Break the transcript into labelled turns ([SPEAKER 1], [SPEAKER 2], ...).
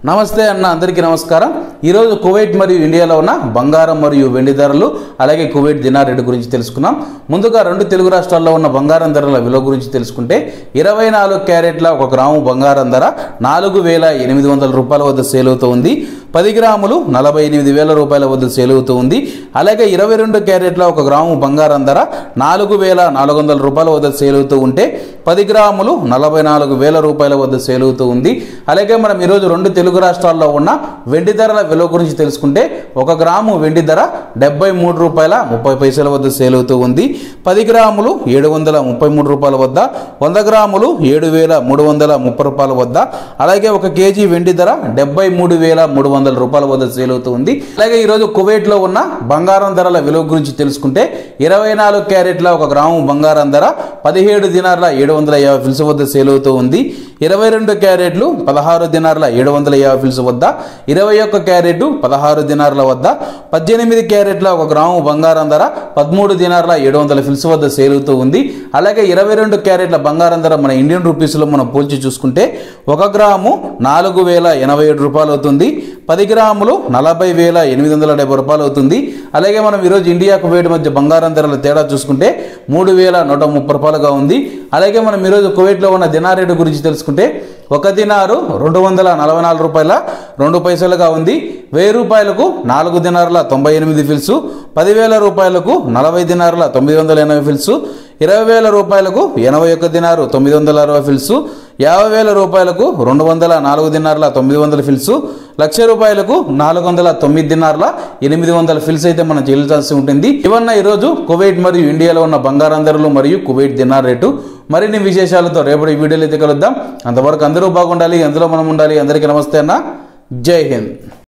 [SPEAKER 1] నమస్తే అన్న అందరికీ నమస్కారం ఈరోజు కువైట్ మరియు ఇండియాలో ఉన్న బంగారం మరియు వెండి ధరలు అలాగే కువైట్ దినార్ రేటు గురించి తెలుసుకున్నాం ముందుగా రెండు తెలుగు రాష్ట్రాల్లో ఉన్న బంగారం ధరల విలువ గురించి తెలుసుకుంటే ఇరవై నాలుగు క్యారెట్ల ఒక గ్రాము బంగారం ధర నాలుగు వేల ఎనిమిది వందల రూపాయల వద్ద సేల్ అవుతూ ఉంది పది గ్రాములు నలభై ఎనిమిది వేల రూపాయల వద్ద సేల్ అవుతూ ఉంది అలాగే ఇరవై రెండు క్యారెట్ల ఒక గ్రాము బంగారం ధర నాలుగు వేల నాలుగు వందల రూపాయల వద్ద సేల్ అవుతూ ఉంటే పది గ్రాములు నలభై నాలుగు వేల రూపాయల వద్ద సేల్ అవుతూ ఉంది అలాగే మనం ఈరోజు రెండు తెలుగు రాష్ట్రాల్లో ఉన్న వెండి ధరల విలువ గురించి తెలుసుకుంటే ఒక గ్రాము వెండి ధర డెబ్బై మూడు రూపాయల ముప్పై పైసల వద్ద సేల్ అవుతూ ఉంది పది గ్రాములు ఏడు వందల ముప్పై మూడు రూపాయల వద్ద వంద గ్రాములు ఏడు వేల మూడు వందల ముప్పై రూపాయల వద్ద అలాగే ఒక కేజీ వెండి ధర డెబ్బై మూడు వేల మూడు వందల రూపాయల వద్ద సేల్ అవుతూ ఉంది అలాగే ఈరోజు కువైట్లో ఉన్న బంగారం ధరల విలువ గురించి తెలుసుకుంటే ఇరవై నాలుగు క్యారెట్ల ఒక గ్రాము బంగారం ధర పదిహేడు దినార్ల ఏడు వందల యాభై ఫిల్స్ వద్ద సేల్ అవుతూ ఉంది ఇరవై రెండు క్యారెట్లు పదహారు దినార్ల ఏడు వందల యాభై ఫిల్స్ వద్ద ఇరవై ఒక్క క్యారెట్ పదహారు దినార్ల వద్ద పద్దెనిమిది క్యారెట్ల ఒక గ్రాము బంగారం ధర పదమూడు దినార్ల ఏడు వందల ఫిల్స్ వద్ద సేల్ అవుతూ ఉంది అలాగే ఇరవై రెండు క్యారెట్ల బంగారం ధర మన ఇండియన్ రూపీస్లో మనం పోల్చి చూసుకుంటే ఒక గ్రాము నాలుగు వేల ఎనభై ఏడు రూపాయలు అవుతుంది పది గ్రాములు నలభై వేల ఎనిమిది వందల డెబ్బై రూపాయలు అవుతుంది అలాగే మనం ఈరోజు ఇండియా కువైట్ మధ్య బంగారం ధరల తేడా చూసుకుంటే మూడు వేల నూట ముప్పై రూపాయలుగా ఉంది అలాగే మనం ఈరోజు కువైట్లో ఉన్న దినార్ రేటు గురించి తెలుసుకుంటే ఒక దినారు రెండు వందల నలభై నాలుగు రూపాయల రెండు పైసలుగా ఉంది వెయ్యి రూపాయలకు నాలుగు దినారుల తొంభై ఎనిమిది ఫిల్సు పదివేల రూపాయలకు నలభై దినారుల తొమ్మిది వందల ఎనభై ఫిల్సు ఇరవై వేల రూపాయలకు ఎనభై ఒక్క దినారు తొమ్మిది వందల అరవై ఫిల్సు యాభై వేల రూపాయలకు రెండు వందల నాలుగు దినార్ల తొమ్మిది వందల ఫిల్సు లక్ష రూపాయలకు నాలుగు వందల తొమ్మిది దినార్ల ఎనిమిది వందల ఫిల్స్ అయితే మనం చెల్లించాల్సి ఉంటుంది ఇవన్న ఈరోజు కువైట్ మరియు ఇండియాలో ఉన్న బంగారం ధరలు మరియు కువైట్ దినార్ రేటు మరిన్ని విశేషాలతో రేపటి వీడియోలు అయితే కలుద్దాం అంతవరకు అందరూ బాగుండాలి అందులో మనం ఉండాలి అందరికీ నమస్తే అన్న జై హింద్